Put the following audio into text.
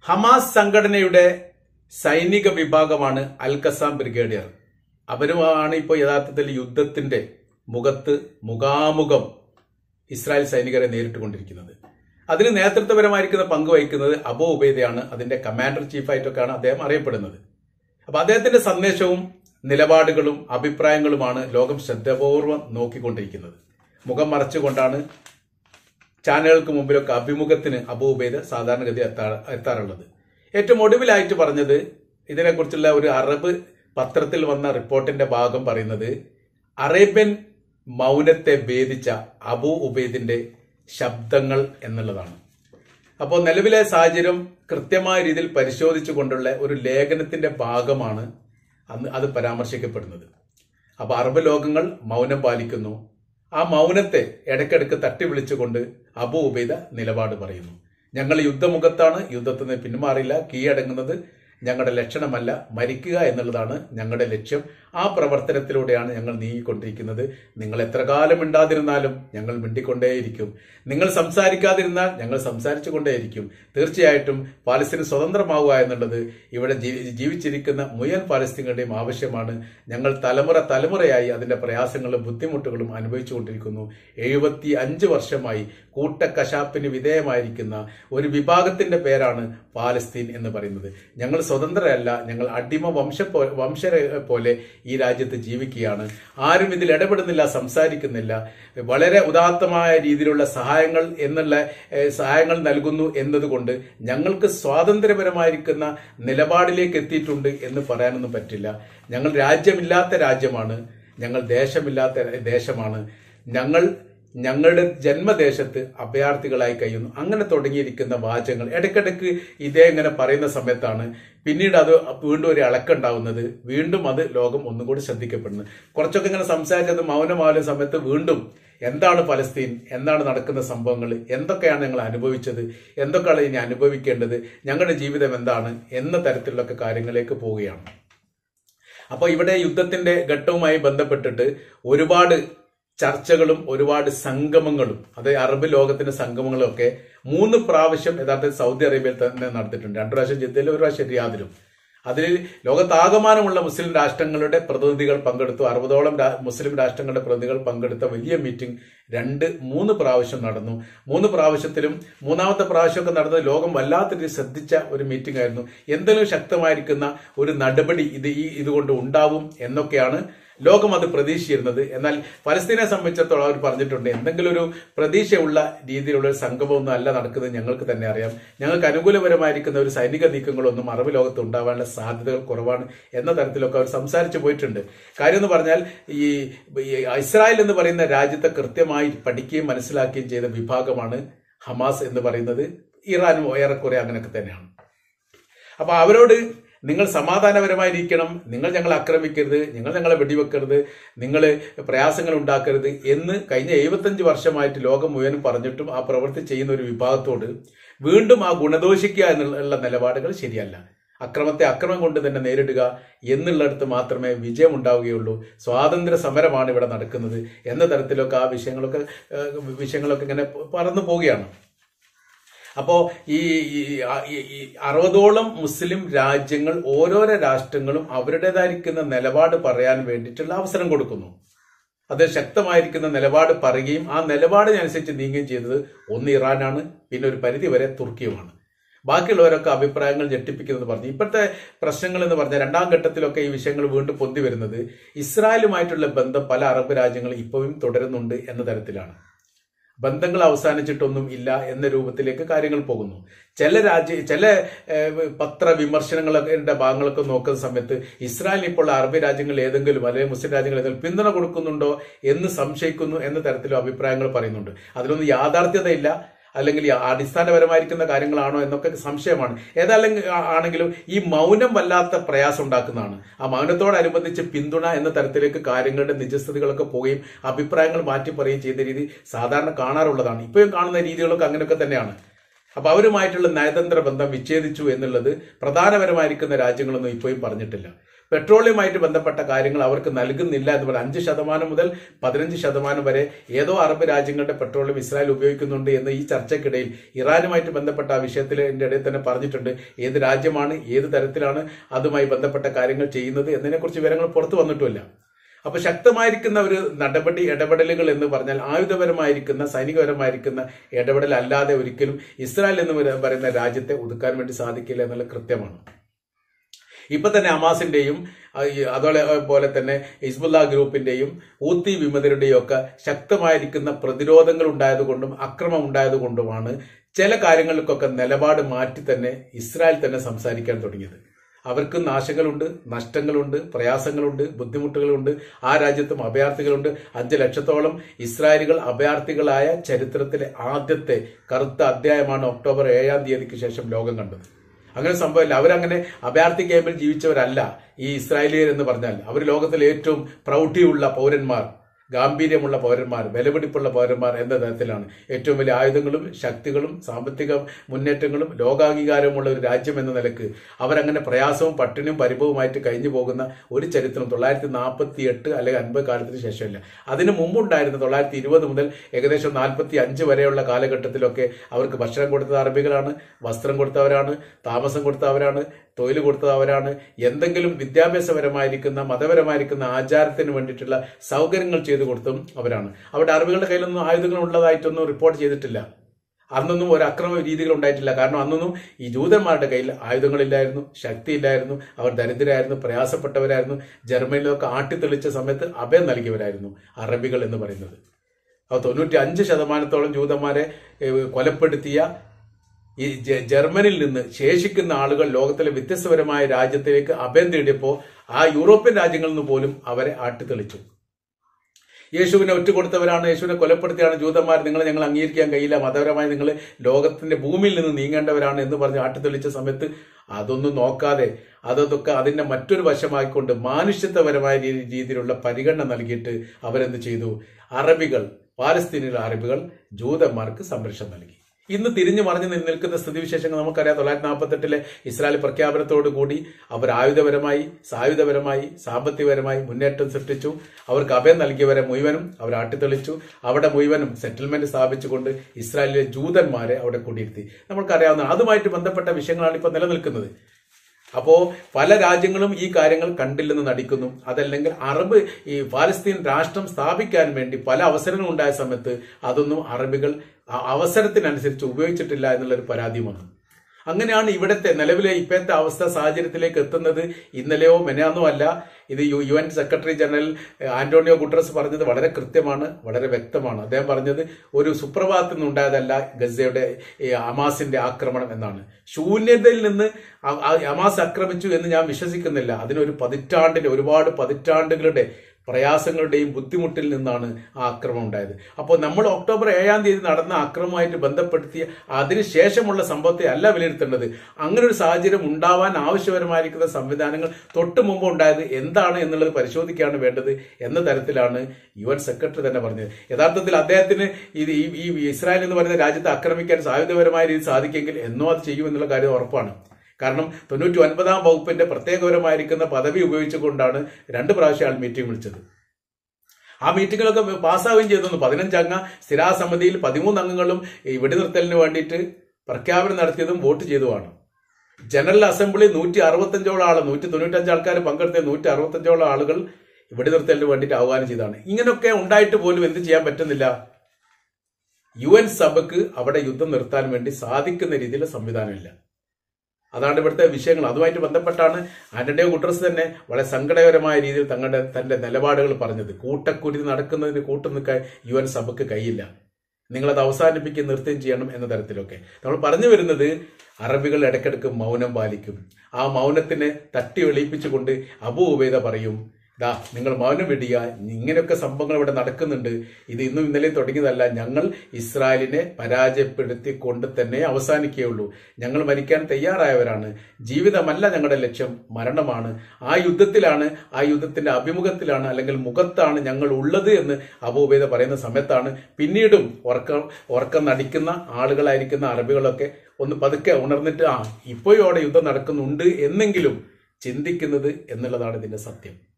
Hamas സംഘടനയുടെ സൈനിക വിഭാഗമാണ് അൽ കസാം ബ്രിഗേഡിയർ അവരുമാണ് ഇപ്പോൾ യഥാർത്ഥത്തിൽ യുദ്ധത്തിന്റെ മുഖത്ത് മുഖാമുഖം ഇസ്രായേൽ സൈനികരെ നേരിട്ടുകൊണ്ടിരിക്കുന്നത് അതിന് നേതൃത്വപരമായിരിക്കുന്ന പങ്ക് വഹിക്കുന്നത് അബു ഉബൈദയാണ് അതിന്റെ കമാൻഡർ ചീഫായിട്ടൊക്കെയാണ് അദ്ദേഹം അറിയപ്പെടുന്നത് അപ്പൊ അദ്ദേഹത്തിന്റെ സന്ദേശവും നിലപാടുകളും അഭിപ്രായങ്ങളുമാണ് ലോകം ശ്രദ്ധപൂർവ്വം നോക്കിക്കൊണ്ടിരിക്കുന്നത് മുഖം മറച്ചുകൊണ്ടാണ് ചാനലുകൾക്ക് മുമ്പിലൊക്കെ അഭിമുഖത്തിന് അബു ഉബൈദ് സാധാരണഗതി എത്താ എത്താറുള്ളത് ഏറ്റവും ഒടുവിലായിട്ട് പറഞ്ഞത് ഇതിനെക്കുറിച്ചുള്ള ഒരു അറബ് പത്രത്തിൽ വന്ന റിപ്പോർട്ടിന്റെ ഭാഗം പറയുന്നത് അറേബ്യൻ മൗനത്തെ ഭേദിച്ച അബു ഉബൈദിന്റെ ശബ്ദങ്ങൾ എന്നുള്ളതാണ് അപ്പോൾ നിലവിലെ സാഹചര്യം കൃത്യമായ രീതിയിൽ പരിശോധിച്ചുകൊണ്ടുള്ള ഒരു ലേഖനത്തിന്റെ ഭാഗമാണ് അന്ന് അത് പരാമർശിക്കപ്പെടുന്നത് അപ്പോൾ അറബ് ലോകങ്ങൾ മൗനം പാലിക്കുന്നു ആ മൗനത്തെ ഇടയ്ക്കിടയ്ക്ക് തട്ടി വിളിച്ചുകൊണ്ട് അബു ഉബൈദ നിലപാട് പറയുന്നു ഞങ്ങൾ യുദ്ധമുഖത്താണ് യുദ്ധത്തിൽ നിന്ന് പിന്മാറില്ല കീഴടങ്ങുന്നത് ഞങ്ങളുടെ ലക്ഷണമല്ല മരിക്കുക എന്നുള്ളതാണ് ഞങ്ങളുടെ ലക്ഷ്യം ആ പ്രവർത്തനത്തിലൂടെയാണ് ഞങ്ങൾ നീങ്ങിക്കൊണ്ടിരിക്കുന്നത് നിങ്ങൾ എത്ര കാലം മിണ്ടാതിരുന്നാലും ഞങ്ങൾ മിണ്ടിക്കൊണ്ടേയിരിക്കും നിങ്ങൾ സംസാരിക്കാതിരുന്നാൽ ഞങ്ങൾ സംസാരിച്ചു കൊണ്ടേയിരിക്കും തീർച്ചയായിട്ടും പാലസ്തീൻ സ്വതന്ത്രമാവുക എന്നുള്ളത് ഇവിടെ ജീ- ജീവിച്ചിരിക്കുന്ന മുഴുവൻ പാലസ്തീനുകളുടെയും ആവശ്യമാണ് ഞങ്ങൾ തലമുറ തലമുറയായി അതിന്റെ പ്രയാസങ്ങളും ബുദ്ധിമുട്ടുകളും അനുഭവിച്ചുകൊണ്ടിരിക്കുന്നു എഴുപത്തി അഞ്ച് വർഷമായി കൂട്ടക്കശാപ്പിന് വിധേയമായിരിക്കുന്ന ഒരു വിഭാഗത്തിന്റെ പേരാണ് പാലസ്തീൻ എന്ന് പറയുന്നത് ഞങ്ങൾ സ്വതന്ത്രരല്ല ഞങ്ങൾ അടിമ വംശ പോ- വംശരെ പോലെ ഈ രാജ്യത്ത് ജീവിക്കുകയാണ് ആരും ഇതിൽ ഇടപെടുന്നില്ല സംസാരിക്കുന്നില്ല വളരെ ഉദാത്തമായ രീതിയിലുള്ള സഹായങ്ങൾ എന്നുള്ള ഏഹ്, സഹായങ്ങൾ നൽകുന്നു എന്നതുകൊണ്ട് ഞങ്ങൾക്ക് സ്വാതന്ത്ര്യപരമായിരിക്കുന്ന നിലപാടിലേക്ക് എത്തിയിട്ടുണ്ട് എന്ന് പറയാനൊന്നും പറ്റില്ല ഞങ്ങൾ രാജ്യമില്ലാത്ത രാജ്യമാണ് ഞങ്ങൾ ദേശമില്ലാത്ത ദേശമാണ് ഞങ്ങൾ ഞങ്ങളുടെ ജന്മദേശത്ത് അഭയാർത്ഥികളായി കഴിയുന്നു അങ്ങനെ തുടങ്ങിയിരിക്കുന്ന വാചകങ്ങൾ ഇടയ്ക്കിടയ്ക്ക് ഇതേ ഇങ്ങനെ പറയുന്ന സമയത്താണ് പിന്നീട് അത് വീണ്ടും ഒരു ഇളക്കുണ്ടാവുന്നത് വീണ്ടും അത് ലോകം ഒന്നും കൂടി ശ്രദ്ധിക്കപ്പെടുന്നത് കുറച്ചൊക്കെ ഇങ്ങനെ സംസാരിച്ചത് മൗനമാവുന്ന സമയത്ത് വീണ്ടും എന്താണ് പലസ്തീൻ എന്താണ് നടക്കുന്ന സംഭവങ്ങൾ എന്തൊക്കെയാണ് ഞങ്ങൾ അനുഭവിച്ചത് എന്തൊക്കെയാണ് ഇനി അനുഭവിക്കേണ്ടത് ഞങ്ങളുടെ ജീവിതം എന്താണ് എന്ന തരത്തിലുള്ള കാര്യങ്ങളിലേക്ക് പോവുകയാണ് അപ്പോൾ ഇവിടെ യുദ്ധത്തിന്റെ ഘട്ടവുമായി ബന്ധപ്പെട്ടിട്ട് ഒരുപാട് ചർച്ചകളും ഒരുപാട് സംഗമങ്ങളും അത് അറബ് ലോകത്തിന്റെ സംഗമങ്ങളും ഒക്കെ മൂന്ന് പ്രാവശ്യം യഥാർത്ഥത്തിൽ സൗദി അറേബ്യയിൽ തന്നെ നടത്തിയിട്ടുണ്ട് രണ്ടു പ്രാവശ്യം ജിദ്ദയിലും ഒരു പ്രാവശ്യം റിയാദിലും അതിൽ ലോകത്താകമാനമുള്ള മുസ്ലിം രാഷ്ട്രങ്ങളുടെ പ്രതിനിധികൾ പങ്കെടുത്തു അറുപതോളം രാ- മുസ്ലിം രാഷ്ട്രങ്ങളുടെ പ്രതിനിധികൾ പങ്കെടുത്ത വലിയ മീറ്റിംഗ് രണ്ട് മൂന്ന് പ്രാവശ്യം നടന്നു മൂന്ന് പ്രാവശ്യത്തിലും മൂന്നാമത്തെ പ്രാവശ്യമൊക്കെ നടന്നത് ലോകം വല്ലാത്ത രീതിയിൽ ശ്രദ്ധിച്ച ഒരു മീറ്റിംഗ് ആയിരുന്നു എന്തെങ്കിലും ശക്തമായിരിക്കുന്ന ഒരു നടപടി ഇത് ഈ ഇതുകൊണ്ട് ഉണ്ടാവും എന്നൊക്കെയാണ് ലോകം അത് പ്രതീക്ഷിച്ചിരുന്നത് എന്നാൽ ഫലസ്തീനെ സംബന്ധിച്ചിടത്തോളം അവർ പറഞ്ഞിട്ടുണ്ട് എന്തെങ്കിലും ഒരു പ്രതീക്ഷയുള്ള രീതിയിലുള്ള ഒരു സംഗമമൊന്നും അല്ല നടക്കുന്നത് ഞങ്ങൾക്ക് തന്നെ അറിയാം ഞങ്ങൾക്ക് അനുകൂലപരമായിരിക്കുന്ന ഒരു സൈനിക നീക്കങ്ങളൊന്നും അറബ് ലോകത്ത് ഉണ്ടാവാനുള്ള സാധ്യതകൾ കുറവാണ് എന്ന തരത്തിലൊക്കെ അവർ സംസാരിച്ചു പോയിട്ടുണ്ട് കാര്യം എന്ന് പറഞ്ഞാൽ ഈ ഈ ഇസ്രായേൽ എന്ന് പറയുന്ന രാജ്യത്തെ കൃത്യമായി പഠിക്കുകയും മനസ്സിലാക്കുകയും ചെയ്ത വിഭാഗമാണ് ഹമാസ് എന്ന് പറയുന്നത് ഇറാനും ഏറെക്കുറെ അങ്ങനെയൊക്കെ തന്നെയാണ് അപ്പൊ അവരോട് നിങ്ങൾ സമാധാനപരമായിരിക്കണം നിങ്ങൾ ഞങ്ങളെ ആക്രമിക്കരുത് നിങ്ങൾ ഞങ്ങളെ വെടിവെക്കരുത് നിങ്ങൾ പ്രയാസങ്ങൾ ഉണ്ടാക്കരുത് എന്ന് കഴിഞ്ഞ എഴുപത്തഞ്ച് വർഷമായിട്ട് ലോകം മുഴുവനും പറഞ്ഞിട്ടും ആ പ്രവൃത്തി ചെയ്യുന്ന ഒരു വിഭാഗത്തോട് വീണ്ടും ആ ഗുണദോഷിക്കുക എന്നുള്ള നിലപാടുകൾ ശരിയല്ല അക്രമത്തെ അക്രമം കൊണ്ട് തന്നെ നേരിടുക എന്നുള്ളിടത്ത് മാത്രമേ വിജയം ഉണ്ടാവുകയുള്ളൂ സ്വാതന്ത്ര്യ സമരമാണ് ഇവിടെ നടക്കുന്നത് എന്ന തരത്തിലൊക്കെ ആ വിഷയങ്ങളൊക്കെ ഏഹ്, വിഷയങ്ങളൊക്കെ ഇങ്ങനെ പറന്നു പോവുകയാണ് അപ്പോ ഈ ഈ- ആ- ഈ- ഈ അറുപതോളം മുസ്ലിം രാജ്യങ്ങൾ ഓരോരോ രാഷ്ട്രങ്ങളും അവരുടേതായിരിക്കുന്ന നിലപാട് പറയാൻ വേണ്ടിയിട്ടുള്ള അവസരം കൊടുക്കുന്നു അത് ശക്തമായിരിക്കുന്ന നിലപാട് പറയുകയും ആ നിലപാടിനനുസരിച്ച് നീങ്ങുകയും ചെയ്തത് ഒന്ന് ഇറാനാണ് പിന്നെ ഒരു പരിധി വരെ തുർക്കിയുമാണ് ബാക്കിയുള്ളവരൊക്കെ അഭിപ്രായങ്ങൾ ഞെട്ടിപ്പിക്കുന്നത് പറഞ്ഞു ഇപ്പോഴത്തെ പ്രശ്നങ്ങൾ എന്ന് പറഞ്ഞാൽ രണ്ടാം ഘട്ടത്തിലൊക്കെ ഈ വിഷയങ്ങൾ വീണ്ടും പൊന്തി വരുന്നത് ഇസ്രായേലുമായിട്ടുള്ള ബന്ധം പല അറബ് രാജ്യങ്ങളും ഇപ്പോഴും തുടരുന്നുണ്ട് എന്ന തരത്തിലാണ് ബന്ധങ്ങൾ അവസാനിച്ചിട്ടൊന്നും ഇല്ല എന്ന രൂപത്തിലേക്ക് കാര്യങ്ങൾ പോകുന്നു ചില രാജ്യ ചില ഏഹ്, പത്ര വിമർശനങ്ങളൊക്കെ ഭാഗങ്ങളൊക്കെ നോക്കുന്ന സമയത്ത് ഇസ്രായേൽ ഇപ്പോൾ അറബ് രാജ്യങ്ങൾ ഏതെങ്കിലും അല്ലെങ്കിൽ മുസ്ലിം രാജ്യങ്ങൾ ഏതെങ്കിലും പിന്തുണ കൊടുക്കുന്നുണ്ടോ എന്ന് സംശയിക്കുന്നു എന്ന തരത്തിലും അഭിപ്രായങ്ങൾ പറയുന്നുണ്ട് അതിലൊന്നും യാഥാർത്ഥ്യതയില്ല അല്ലെങ്കിൽ ഈ അടിസ്ഥാനപരമായിരിക്കുന്ന കാര്യങ്ങളാണോ എന്നൊക്കെ സംശയമാണ് ഏതായാലും ആണെങ്കിലും ഈ മൗനം വല്ലാത്ത പ്രയാസം ഉണ്ടാക്കുന്നതാണ് ആ മൗനത്തോടനുബന്ധിച്ച് പിന്തുണ എന്ന തരത്തിലേക്ക് കാര്യങ്ങളുടെ നിജസ്ഥിതികളൊക്കെ പോവുകയും അഭിപ്രായങ്ങൾ മാറ്റി പറയുകയും ചെയ്ത രീതി സാധാരണ കാണാറുള്ളതാണ് ഇപ്പോഴും കാണുന്ന രീതികളൊക്കെ അങ്ങനെയൊക്കെ തന്നെയാണ് അപ്പൊ അവരുമായിട്ടുള്ള നയതന്ത്ര ബന്ധം വിച്ഛേദിച്ചു എന്നുള്ളത് പ്രധാനപരമായിരിക്കുന്ന രാജ്യങ്ങളൊന്നും ഇപ്പോഴും പറഞ്ഞിട്ടില്ല പെട്രോളിയമായിട്ട് ബന്ധപ്പെട്ട കാര്യങ്ങൾ അവർക്ക് നൽകുന്നില്ല എന്ന് പറയാം അഞ്ച് ശതമാനം മുതൽ പതിനഞ്ച് ശതമാനം വരെ ഏതോ അറബ് രാജ്യങ്ങളുടെ പെട്രോളിയം ഇസ്രായേൽ ഉപയോഗിക്കുന്നുണ്ട് എന്ന് ഈ ചർച്ചയ്ക്കിടയിൽ ഇറാനുമായിട്ട് ബന്ധപ്പെട്ട ആ വിഷയത്തിൽ എൻ്റെ ഇടയിൽ തന്നെ പറഞ്ഞിട്ടുണ്ട് ഏത് രാജ്യമാണ് ഏത് തരത്തിലാണ് അതുമായി ബന്ധപ്പെട്ട കാര്യങ്ങൾ ചെയ്യുന്നത് എന്നതിനെക്കുറിച്ച് വിവരങ്ങൾ പുറത്തു വന്നിട്ടുമില്ല അപ്പൊ ശക്തമായിരിക്കുന്ന ഒരു നടപടി ഇടപെടലുകൾ എന്ന് പറഞ്ഞാൽ ആയുധപരമായിരിക്കുന്ന സൈനികപരമായിരിക്കുന്ന ഇടപെടൽ അല്ലാതെ ഒരിക്കലും ഇസ്രായേൽ എന്ന് പറയുന്ന രാജ്യത്തെ ഒതുക്കാൻ വേണ്ടി സാധിക്കില്ല എന്നുള്ള കൃത്യമാണ് ഇപ്പൊ തന്നെ ഹമാസിന്റെയും അതുപോലെ പോലെ തന്നെ ഹിസ്ബുല്ല ഗ്രൂപ്പിന്റെയും ഊത്തി വിമതരുടെയും ഒക്കെ ശക്തമായിരിക്കുന്ന പ്രതിരോധങ്ങൾ ഉണ്ടായതുകൊണ്ടും അക്രമം ഉണ്ടായതുകൊണ്ടുമാണ് ചില കാര്യങ്ങൾക്കൊക്കെ നിലപാട് മാറ്റി തന്നെ ഇസ്രായേൽ തന്നെ സംസാരിക്കാൻ തുടങ്ങിയത് അവർക്ക് നാശങ്ങളുണ്ട് നഷ്ടങ്ങളുണ്ട് പ്രയാസങ്ങളുണ്ട് ബുദ്ധിമുട്ടുകളുണ്ട് ആ രാജ്യത്തും അഭയാർത്ഥികളുണ്ട് അഞ്ച് ലക്ഷത്തോളം ഇസ്രായേലുകൾ അഭയാർത്ഥികളായ ചരിത്രത്തിലെ ആദ്യത്തെ കറുത്ത അധ്യായമാണ് ഒക്ടോബർ ഏഴാം തീയതിക്ക് ശേഷം ലോകം കണ്ടത് അങ്ങനെ സംഭവമില്ല അവരങ്ങനെ അഭയാർത്ഥി ക്യാമ്പിൽ ജീവിച്ചവരല്ല ഈ ഇസ്രായേലിയർ എന്ന് പറഞ്ഞാൽ അവർ ലോകത്തിലെ ഏറ്റവും പ്രൗഢിയുള്ള പൗരന്മാർ ഗാംഭീര്യമുള്ള പൗരന്മാർ വിലപിടിപ്പുള്ള പൗരന്മാർ എന്ന തരത്തിലാണ് ഏറ്റവും വലിയ ആയുധങ്ങളും ശക്തികളും സാമ്പത്തിക മുന്നേറ്റങ്ങളും ലോകാംഗീകാരമുള്ള ഒരു രാജ്യം എന്ന നിലക്ക് അവരങ്ങനെ പ്രയാസവും പട്ടിണിയും പരിഭവമായിട്ട് കഴിഞ്ഞു പോകുന്ന ഒരു ചരിത്രം തൊള്ളായിരത്തി നാൽപ്പത്തി എട്ട് അല്ലെങ്കിൽ അൻപത് കാലത്തിന് ശേഷമില്ല അതിന് മുമ്പുണ്ടായിരുന്ന തൊള്ളായിരത്തി ഇരുപത് മുതൽ ഏകദേശം നാൽപ്പത്തി അഞ്ച് വരെയുള്ള കാലഘട്ടത്തിലൊക്കെ അവർക്ക് ഭക്ഷണം കൊടുത്തത് അറബികളാണ് വസ്ത്രം കൊടുത്തവരാണ് താമസം കൊടുത്തവരാണ് തൊഴിൽ കൊടുത്തവരാണ് എന്തെങ്കിലും വിദ്യാഭ്യാസപരമായിരിക്കുന്ന മതപരമായിരിക്കുന്ന ആചാരത്തിന് വേണ്ടിയിട്ടുള്ള സൗകര്യങ്ങൾ ചെയ്തു കൊടുത്തും അവരാണ് അവിടെ അറബികളുടെ കയ്യിലൊന്നും ആയുധങ്ങൾ ഉള്ളതായിട്ടൊന്നും റിപ്പോർട്ട് ചെയ്തിട്ടില്ല അന്നൊന്നും ഒരു അക്രമ രീതികൾ ഉണ്ടായിട്ടില്ല കാരണം അന്നൊന്നും ഈ ജൂതന്മാരുടെ കയ്യിൽ ആയുധങ്ങളില്ലായിരുന്നു ശക്തിയില്ലായിരുന്നു അവർ ദരിദ്രരായിരുന്നു പ്രയാസപ്പെട്ടവരായിരുന്നു ജർമ്മനിലൊക്കെ ആട്ടിത്തെളിച്ച സമയത്ത് അഭയം നൽകിയവരായിരുന്നു അറബികൾ എന്ന് പറയുന്നത് അപ്പോൾ തൊണ്ണൂറ്റി അഞ്ച് ശതമാനത്തോളം ജൂതന്മാരെ കൊലപ്പെടുത്തിയ ഈ ജർമ്മനിയിൽ നിന്ന് ശേഷിക്കുന്ന ആളുകൾ ലോകത്തിലെ വ്യത്യസ്തപരമായ രാജ്യത്തിലേക്ക് അഭയം തേടിയപ്പോൾ ആ യൂറോപ്യൻ രാജ്യങ്ങളിൽ നിന്ന് പോലും അവരെ ആട്ടിത്തെളിച്ചു യേശുവിനെ ഒറ്റുകൊടുത്തവരാണ് യേശുവിനെ കൊലപ്പെടുത്തിയാണ് ജൂതന്മാർ നിങ്ങളെ ഞങ്ങൾ അംഗീകരിക്കാൻ കഴിയില്ല മതപരമായി നിങ്ങൾ ലോകത്തിന്റെ ഭൂമിയിൽ നിന്ന് നീങ്ങേണ്ടവരാണ് എന്ന് പറഞ്ഞ് ആട്ടിത്തെളിച്ച സമയത്ത് അതൊന്നും നോക്കാതെ അതൊക്കെ അതിന്റെ മറ്റൊരു വശമായിക്കൊണ്ട് മാനുഷ്യത്വപരമായ രീതിയിലുള്ള പരിഗണന നൽകിയിട്ട് അവരെന്ത് ചെയ്തു അറബികൾ പാലസ്തീനിലെ അറബികൾ ജൂതന്മാർക്ക് സംരക്ഷണം നൽകി ഇന്ന് തിരിഞ്ഞു മറിഞ്ഞു നിൽക്കുന്ന സ്ഥിതിവിശേഷങ്ങൾ നമുക്കറിയാം തൊള്ളായിരത്തി നാൽപ്പത്തെട്ടിലെ ഇസ്രായേൽ പ്രഖ്യാപനത്തോടു കൂടി അവർ ആയുധപരമായി സായുധപരമായി സാമ്പത്തികപരമായി മുന്നേറ്റം സൃഷ്ടിച്ചു അവർക്ക് അഭയം നൽകിയവരെ മുഴുവനും അവർ ആട്ടിത്തെളിച്ചു അവിടെ മുഴുവനും സെറ്റിൽമെന്റ് സ്ഥാപിച്ചുകൊണ്ട് ഇസ്രായേലിലെ ജൂതന്മാരെ അവിടെ കൂടിയിരുത്തി നമ്മൾക്കറിയാവുന്ന അതുമായിട്ട് ബന്ധപ്പെട്ട വിഷയങ്ങളാണ് ഇപ്പോൾ നിലനിൽക്കുന്നത് അപ്പോ പല രാജ്യങ്ങളും ഈ കാര്യങ്ങൾ കണ്ടില്ലെന്ന് നടിക്കുന്നു അതല്ലെങ്കിൽ അറബ് ഈ പാലസ്തീൻ രാഷ്ട്രം സ്ഥാപിക്കാൻ വേണ്ടി പല അവസരങ്ങളും ഉണ്ടായ സമയത്ത് അതൊന്നും അറബികൾ അവസരത്തിനനുസരിച്ച് ഉപയോഗിച്ചിട്ടില്ല എന്നുള്ളൊരു പരാതി വന്നു അങ്ങനെയാണ് ഇവിടുത്തെ നിലവിലെ ഇപ്പോഴത്തെ അവസ്ഥ സാഹചര്യത്തിലേക്ക് എത്തുന്നത് ഇന്നലെയോ മെനാന്നോ അല്ല ഇത് U U N secretary general Antonio Guterres പറഞ്ഞത് വളരെ കൃത്യമാണ് വളരെ വ്യക്തമാണ് അദ്ദേഹം പറഞ്ഞത് ഒരു സുപ്രഭാതത്തിൽ നിന്നുണ്ടായതല്ല ഗസയുടെ അമാസിന്റെ ആക്രമണം എന്നാണ് ശൂന്യതയിൽ നിന്ന് അമാസ് ആക്രമിച്ചു എന്ന് ഞാൻ വിശ്വസിക്കുന്നില്ല അതിനൊരു പതിറ്റാണ്ടിന്റെ ഒരുപാട് പതിറ്റാണ്ടുകളുടെ പ്രയാസങ്ങളുടെയും ബുദ്ധിമുട്ടിൽ നിന്നാണ് ആ ആക്രമണം ഉണ്ടായത് അപ്പോൾ നമ്മൾ ഒക്ടോബർ ഏഴാം തീയതി നടന്ന ആക്രമണവുമായിട്ട് ബന്ധപ്പെടുത്തിയ അതിനുശേഷമുള്ള സംഭവത്തെ അല്ല വിലയിരുത്തേണ്ടത് അങ്ങനെ ഒരു സാഹചര്യം ഉണ്ടാവാൻ ആവശ്യപരമായിരിക്കുന്ന സംവിധാനങ്ങൾ തൊട്ട് മുമ്പ് ഉണ്ടായത് എന്താണ് എന്നുള്ളത് പരിശോധിക്കുകയാണ് വേണ്ടത് എന്ന തരത്തിലാണ് യു എൻ സെക്രട്ടറി തന്നെ പറഞ്ഞത് യഥാർത്ഥത്തിൽ അദ്ദേഹത്തിന് ഇത് ഈ ഇസ്രായേൽ എന്ന് പറയുന്ന രാജ്യത്തെ ആക്രമിക്കാൻ സായുധപരമായ രീതിയിൽ സാധിക്കെങ്കിൽ എന്നോ അത് ചെയ്യുമെന്നുള്ള കാര്യം ഉറപ്പാണ് കാരണം തൊണ്ണൂറ്റി ഒൻപതാം വകുപ്പിന്റെ പ്രത്യേകപരമായിരിക്കുന്ന പദവി ഉപയോഗിച്ചുകൊണ്ടാണ് രണ്ട് പ്രാവശ്യം ആൾ മീറ്റിംഗ് വിളിച്ചത് ആ മീറ്റിങ്ങിലൊക്കെ പാസ്സാവുകയും ചെയ്തു പതിനഞ്ചംഗ സ്ഥിരാസമിതിയിൽ പതിമൂന്ന് അംഗങ്ങളും ഈ വെടിനിർത്തലിന് വേണ്ടിയിട്ട് പ്രഖ്യാപനം നടത്തിയതും വോട്ട് ചെയ്തുമാണ് ജനറൽ അസംബ്ലി നൂറ്റി അറുപത്തഞ്ചോളം ആൾ നൂറ്റി തൊണ്ണൂറ്റഞ്ച് ആൾക്കാർ പങ്കെടുത്ത നൂറ്റി അറുപത്തഞ്ചോളം ആളുകൾ വെടിനിർത്തലിന് വേണ്ടിയിട്ട് ആഹ്വാനം ചെയ്തതാണ് ഇങ്ങനെയൊക്കെ ഉണ്ടായിട്ട് പോലും എന്ത് ചെയ്യാൻ പറ്റുന്നില്ല യു എൻ സഭയ്ക്ക് അവിടെ യുദ്ധം നിർത്താൻ വേണ്ടി സാധിക്കുന്ന രീതിയിലുള്ള സംവിധാനമില്ല അതാണ് ഇവിടുത്തെ വിഷയങ്ങൾ അതുമായിട്ട് ബന്ധപ്പെട്ടാണ് ആന്റണിയോ ഗുട്രസ് തന്നെ വളരെ സങ്കടകരമായ രീതിയിൽ തങ്ങളുടെ തന്റെ നിലപാടുകൾ പറഞ്ഞത് കൂട്ടക്കുരുതി നടക്കുന്നതിന് കൂട്ടുനിൽക്കാൻ യു എൻ സഭയ്ക്ക് കഴിയില്ല നിങ്ങളത് അവസാനിപ്പിക്കുകയും നിർത്തുകയും ചെയ്യണം എന്ന തരത്തിലൊക്കെ നമ്മൾ പറഞ്ഞു വരുന്നത് അറബികൾ ഇടയ്ക്കിടയ്ക്ക് മൗനം പാലിക്കും ആ മൗനത്തിനെ തട്ടി വെളിയിപ്പിച്ചുകൊണ്ട് അബു ഉബൈദ പറയും ദാ നിങ്ങൾ മൗനം വെടിയ ഇങ്ങനെയൊക്കെ സംഭവങ്ങൾ ഇവിടെ നടക്കുന്നുണ്ട് ഇത് ഇന്നും ഇന്നലെയും തുടങ്ങിയതല്ല ഞങ്ങൾ ഇസ്രായേലിനെ പരാജയപ്പെടുത്തിക്കൊണ്ട് തന്നെ അവസാനിക്കുകയുള്ളൂ ഞങ്ങൾ മരിക്കാൻ തയ്യാറായവരാണ് ജീവിതമല്ല ഞങ്ങളുടെ ലക്ഷ്യം മരണമാണ് ആ യുദ്ധത്തിലാണ് ആ യുദ്ധത്തിന്റെ അഭിമുഖത്തിലാണ് അല്ലെങ്കിൽ മുഖത്താണ് ഞങ്ങൾ ഉള്ളത് എന്ന് അബൂബേദ പറയുന്ന സമയത്താണ് പിന്നീടും ഉറക്കം ഉറക്കം നടിക്കുന്ന ആളുകളായിരിക്കുന്ന അറബികളൊക്കെ ഒന്ന് പതുക്കെ ഉണർന്നിട്ട് ആ ഇപ്പോഴും അവിടെ യുദ്ധം നടക്കുന്നുണ്ട് എന്നെങ്കിലും ചിന്തിക്കുന്നത് എന്നുള്ളതാണ് ഇതിന്റെ സത്യം